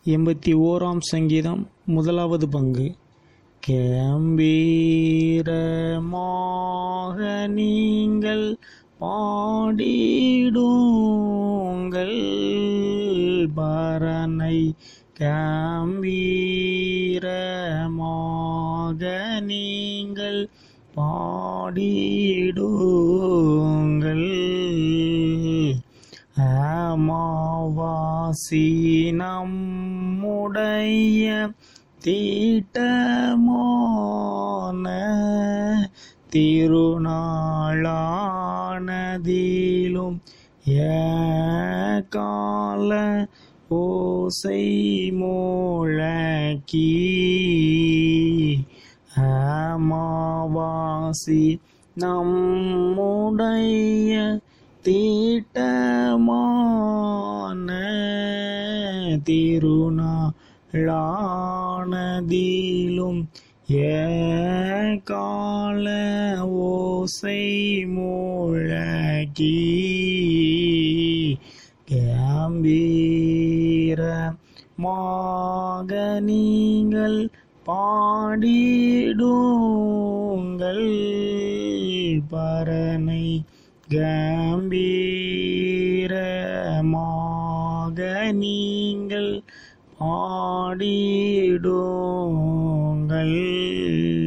எண்பத்தி ஓராம் சங்கீதம் முதலாவது பங்கு கம்பீரமாக நீங்கள் பாடிடுங்கள் பரனை கம்பீரமாக நீங்கள் பாடிடுங்கள் அமாவாசி நம்முடைய தீட்டமான திருநாளானதிலும் ஏகால ஓசை முழக்கி அமாவாசி நம்முடைய தீட்டமான திருநாளானதிலும் ஏகால ஓசை முழக்கி கம்பீரமாக நீங்கள் பாடிடுங்கள் பரனை கம்பீரமாக நீங்கள் பாடிடுங்கள்